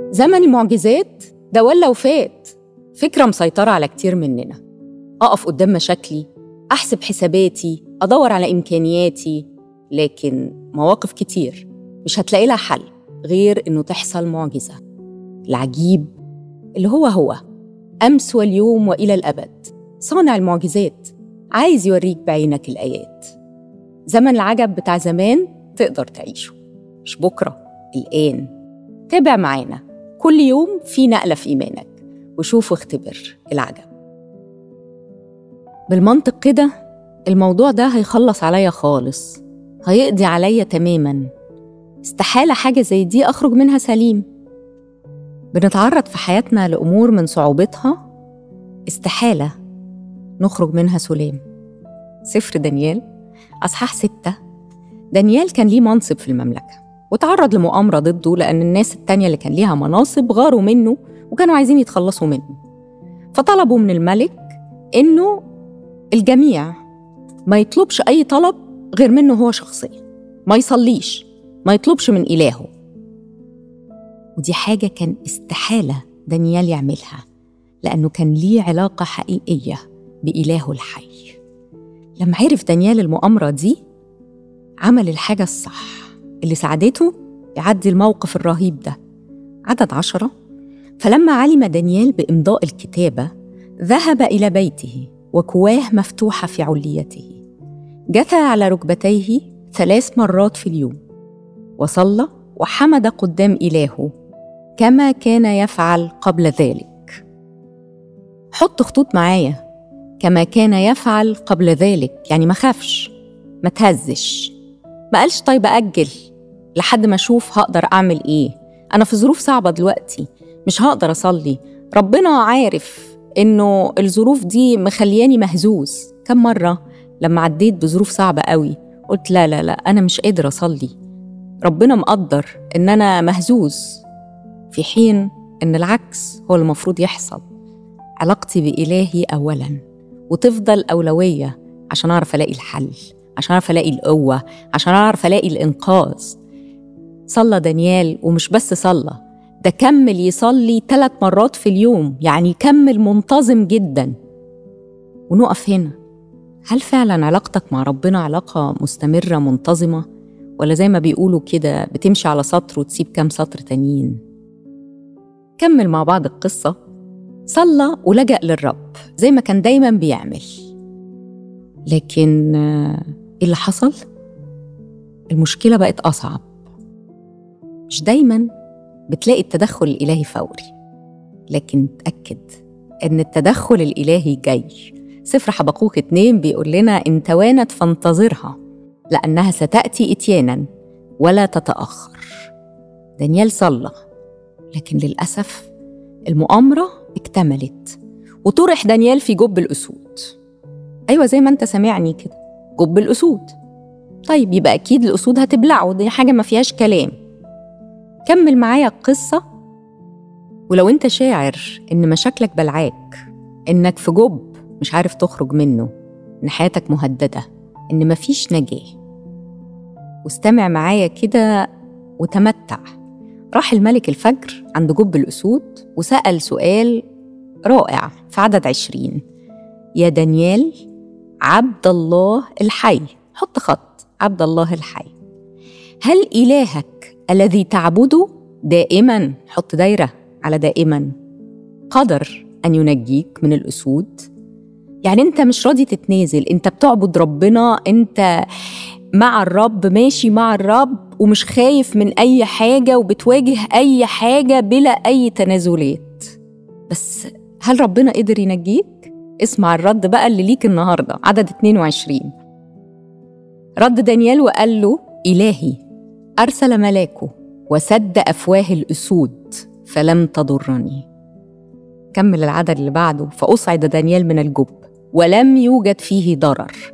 زمن المعجزات ده ولا وفات فكرة مسيطرة على كتير مننا أقف قدام مشاكلي أحسب حساباتي أدور على إمكانياتي لكن مواقف كتير مش هتلاقي لها حل غير إنه تحصل معجزة العجيب اللي هو هو أمس واليوم وإلى الأبد صانع المعجزات عايز يوريك بعينك الآيات زمن العجب بتاع زمان تقدر تعيشه مش بكرة الآن تابع معانا كل يوم في نقلة في إيمانك وشوف واختبر العجب بالمنطق كده الموضوع ده هيخلص عليا خالص هيقضي عليا تماما استحالة حاجة زي دي أخرج منها سليم بنتعرض في حياتنا لأمور من صعوبتها استحالة نخرج منها سلام سفر دانيال أصحاح ستة دانيال كان ليه منصب في المملكة وتعرض لمؤامرة ضده لأن الناس التانية اللي كان ليها مناصب غاروا منه وكانوا عايزين يتخلصوا منه فطلبوا من الملك إنه الجميع ما يطلبش أي طلب غير منه هو شخصيا ما يصليش ما يطلبش من إلهه ودي حاجة كان استحالة دانيال يعملها لأنه كان ليه علاقة حقيقية بإلهه الحي لما عرف دانيال المؤامرة دي عمل الحاجة الصح اللي ساعدته يعدي الموقف الرهيب ده عدد عشرة فلما علم دانيال بإمضاء الكتابة ذهب إلى بيته وكواه مفتوحة في عليته جثى على ركبتيه ثلاث مرات في اليوم وصلى وحمد قدام إلهه كما كان يفعل قبل ذلك حط خطوط معايا كما كان يفعل قبل ذلك يعني ما خافش ما تهزش ما قالش طيب أجل لحد ما أشوف هقدر أعمل إيه أنا في ظروف صعبة دلوقتي مش هقدر أصلي ربنا عارف إنه الظروف دي مخلياني مهزوز كم مرة لما عديت بظروف صعبة قوي قلت لا لا لا أنا مش قادر أصلي ربنا مقدر إن أنا مهزوز في حين إن العكس هو المفروض يحصل علاقتي بإلهي أولاً وتفضل أولوية عشان أعرف ألاقي الحل عشان أعرف ألاقي القوة عشان أعرف ألاقي الإنقاذ صلى دانيال ومش بس صلى ده كمل يصلي ثلاث مرات في اليوم يعني كمل منتظم جدا ونقف هنا هل فعلا علاقتك مع ربنا علاقة مستمرة منتظمة ولا زي ما بيقولوا كده بتمشي على سطر وتسيب كام سطر تانيين كمل مع بعض القصة صلى ولجأ للرب زي ما كان دايما بيعمل لكن ايه اللي حصل؟ المشكلة بقت أصعب مش دايما بتلاقي التدخل الإلهي فوري لكن تأكد إن التدخل الإلهي جاي سفر حبقوك اتنين بيقول لنا إن توانت فانتظرها لأنها ستأتي إتيانا ولا تتأخر دانيال صلى لكن للأسف المؤامرة اكتملت وطرح دانيال في جب الأسود أيوة زي ما أنت سامعني كده جب الأسود طيب يبقى أكيد الأسود هتبلعه دي حاجة ما فيهاش كلام كمل معايا القصة ولو أنت شاعر إن مشاكلك بلعاك إنك في جب مش عارف تخرج منه إن حياتك مهددة إن مفيش نجاة واستمع معايا كده وتمتع راح الملك الفجر عند جب الأسود وسأل سؤال رائع في عدد عشرين يا دانيال عبد الله الحي حط خط عبد الله الحي هل إلهك الذي تعبده دائما حط دايرة على دائما قدر أن ينجيك من الأسود يعني أنت مش راضي تتنازل أنت بتعبد ربنا أنت مع الرب ماشي مع الرب ومش خايف من أي حاجة وبتواجه أي حاجة بلا أي تنازلات بس هل ربنا قدر ينجيك؟ اسمع الرد بقى اللي ليك النهاردة عدد 22 رد دانيال وقال له إلهي أرسل ملاكه وسد أفواه الأسود فلم تضرني كمل العدد اللي بعده فأصعد دانيال من الجب ولم يوجد فيه ضرر